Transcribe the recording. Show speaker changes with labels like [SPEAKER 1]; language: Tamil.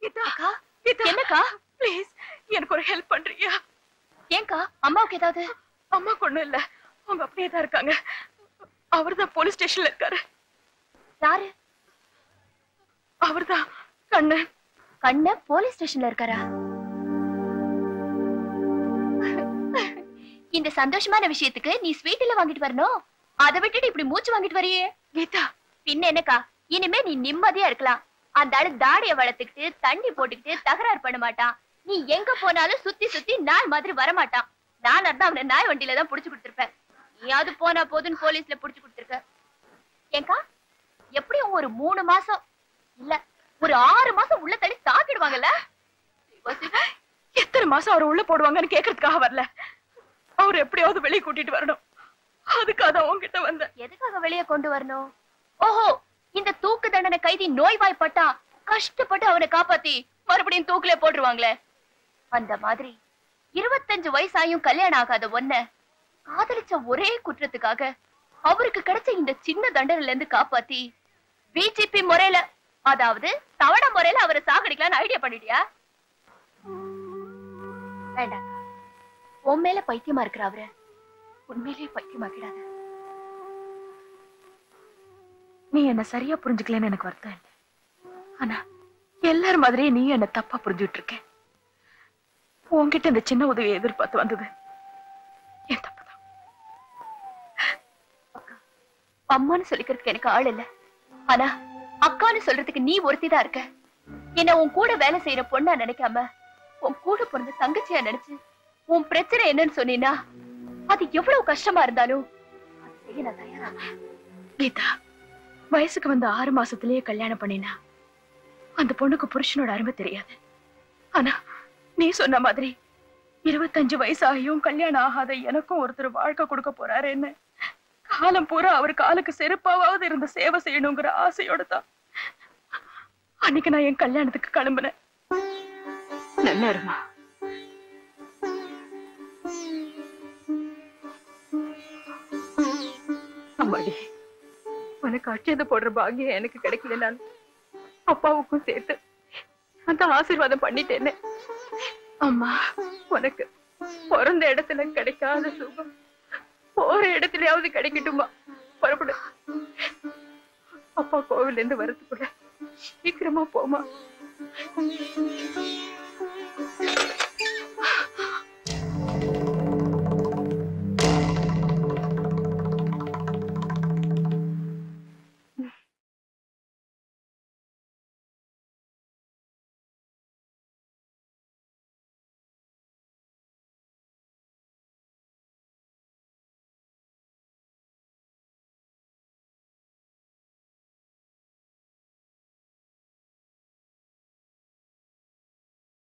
[SPEAKER 1] கீதா
[SPEAKER 2] அக்கா
[SPEAKER 1] கீதா
[SPEAKER 2] என்னக்கா
[SPEAKER 1] ப்ளீஸ் எனக்கு ஒரு ஹெல்ப் பண்றியா
[SPEAKER 2] ஏன்க்கா அம்மாவுக்கு ஏதாவது
[SPEAKER 1] அம்மா கொண்ணும் இல்ல அவங்க அப்படியே தான் இருக்காங்க அவர்தான் போலீஸ் ஸ்டேஷன்ல இருக்காரு
[SPEAKER 2] யாரு
[SPEAKER 1] அவர்தான் கண்ணு
[SPEAKER 2] கண்ண போலீஸ் ஸ்டேஷன்ல இருக்காரா இந்த சந்தோஷமான விஷயத்துக்கு நீ ஸ்வீட் வாங்கிட்டு வரணும் அதை விட்டுட்டு இப்படி மூச்சு வாங்கிட்டு வரியே
[SPEAKER 1] கீதா
[SPEAKER 2] பின்ன என்னக்கா இனிமே நீ நிம்மதியா இருக்கலாம் அந்த ஆளு தாடிய வளர்த்துக்கிட்டு தண்ணி போட்டுக்கிட்டு தகராறு பண்ண மாட்டான் நீ எங்க போனாலும் சுத்தி சுத்தி நாய் மாதிரி வரமாட்டான் நான் இருந்தா அவனை நாய் வண்டியில தான் புடிச்சு கொடுத்திருப்பேன் நீயாவது போனா போதுன்னு போலீஸ்ல புடிச்சு கொடுத்திருக்க ஏங்கா எப்படியும் ஒரு மூணு மாசம் இல்ல ஒரு ஆறு மாசம் உள்ள தள்ளி தாக்கிடுவாங்கல்ல சிவா, சிவா.
[SPEAKER 1] எத்தனை மாசம் அவர் உள்ள போடுவாங்கன்னு கேக்குறதுக்காக வரல அவர் எப்படியாவது வெளியே கூட்டிட்டு வரணும் அதுக்காக தான் உன்கிட்ட வந்தேன்
[SPEAKER 2] எதுக்காக வெளியே கொண்டு வரணும் ஓஹோ இந்த தூக்கு தண்டனை கைதி நோய்வாய்ப்பட்டா கஷ்டப்பட்டு அவனை காப்பாத்தி மறுபடியும் தூக்குல போட்டுருவாங்களே அந்த மாதிரி இருபத்தஞ்சு வயசாயும் கல்யாணம் ஆகாத ஒன்ன காதலிச்ச ஒரே குற்றத்துக்காக அவருக்கு கிடைச்ச இந்த சின்ன தண்டனையில இருந்து காப்பாத்தி பிஜேபி முறையில அதாவது தவணை முறையில அவரை சாகடிக்கலாம்னு ஐடியா பண்ணிட்டியா வேண்டாம் உன் மேல பைத்தியமா இருக்கிற அவரை உண்மையிலேயே பைத்தியமாக்கிடாத
[SPEAKER 1] நீ என்ன சரியா புரிஞ்சுக்கலன்னு எனக்கு வருத்தம் இல்லை ஆனா எல்லாரும் மாதிரியே நீ என்ன தப்பா புரிஞ்சுட்டு இருக்க உன்கிட்ட இந்த சின்ன உதவியை எதிர்பார்த்து வந்தது என் தப்புதான்
[SPEAKER 2] அம்மான்னு சொல்லிக்கிறதுக்கு எனக்கு ஆள் இல்ல ஆனா அக்கான்னு சொல்றதுக்கு நீ ஒருத்திதான் இருக்க என்ன உன் கூட வேலை செய்யற பொண்ணா நினைக்காம உன் கூட பிறந்த தங்கச்சியா நினைச்சு உன் பிரச்சனை என்னன்னு சொன்னீன்னா அது எவ்வளவு கஷ்டமா இருந்தாலும் அது செய்ய நான் தயாரா
[SPEAKER 1] கீதா வயசுக்கு வந்து ஆறு மாசத்திலேயே கல்யாணம் பண்ணினா அந்த பொண்ணுக்கு புருஷனோட அருமை தெரியாது ஆனா நீ சொன்ன மாதிரி இருபத்தஞ்சு வயசாகியும் கல்யாணம் ஆகாத எனக்கும் ஒருத்தர் வாழ்க்கை கொடுக்க போறாருன்னு காலம் பூரா அவர் காலுக்கு செருப்பாவது இருந்த சேவை செய்யணுங்கிற ஆசையோட தான் அன்னைக்கு நான் என் கல்யாணத்துக்கு கிளம்புனேன் நல்லா இருமா அம்மாடி உனக்கு அட்சதை போடுற பாக்கியம் எனக்கு கிடைக்கல நான் அப்பாவுக்கும் சேர்த்து அந்த ஆசீர்வாதம் பண்ணிட்டேனே அம்மா உனக்கு பிறந்த இடத்துல கிடைக்காத சுகம் போற இடத்துலயாவது கிடைக்கட்டுமா புறப்படு அப்பா கோவில்ல இருந்து வரதுக்குள்ள சீக்கிரமா போமா